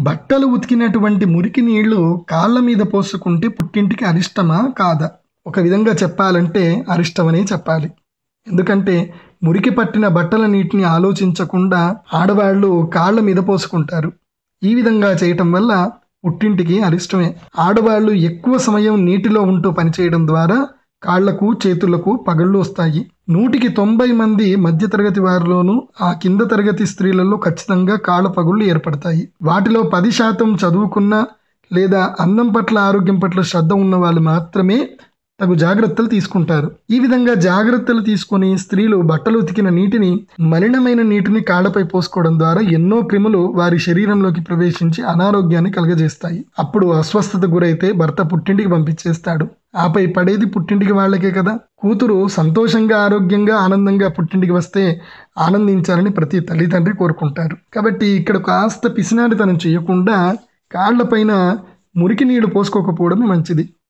బట్టలు ఉతికినటువంటి మురికి నీళ్లు కాళ్ళ మీద పోసుకుంటే పుట్టింటికి అరిష్టమా కాదా ఒక విధంగా చెప్పాలంటే అరిష్టమనే చెప్పాలి ఎందుకంటే మురికి పట్టిన బట్టల నీటిని ఆలోచించకుండా ఆడవాళ్ళు కాళ్ళ మీద పోసుకుంటారు ఈ విధంగా చేయటం వల్ల పుట్టింటికి అరిష్టమే ఆడవాళ్ళు ఎక్కువ సమయం నీటిలో ఉంటూ పనిచేయడం ద్వారా కాళ్లకు చేతులకు పగళ్ళు వస్తాయి నూటికి తొంభై మంది మధ్యతరగతి వారిలోనూ ఆ కింద తరగతి స్త్రీలలో ఖచ్చితంగా కాళ్ళ పగుళ్ళు ఏర్పడతాయి వాటిలో పది శాతం చదువుకున్న లేదా అన్నం పట్ల ఆరోగ్యం పట్ల శ్రద్ధ ఉన్న వాళ్ళు మాత్రమే తగు జాగ్రత్తలు తీసుకుంటారు ఈ విధంగా జాగ్రత్తలు తీసుకొని స్త్రీలు బట్టలు ఉతికిన నీటిని మలినమైన నీటిని కాళ్లపై పోసుకోవడం ద్వారా ఎన్నో క్రిములు వారి శరీరంలోకి ప్రవేశించి అనారోగ్యాన్ని కలుగజేస్తాయి అప్పుడు అస్వస్థత గురైతే భర్త పుట్టింటికి పంపించేస్తాడు ఆపై పడేది పుట్టింటికి వాళ్ళకే కదా కూతురు సంతోషంగా ఆరోగ్యంగా ఆనందంగా పుట్టింటికి వస్తే ఆనందించాలని ప్రతి తల్లిదండ్రి కోరుకుంటారు కాబట్టి ఇక్కడ కాస్త పిసినాడితనం చేయకుండా కాళ్లపైన మురికి నీళ్లు పోసుకోకపోవడమే మంచిది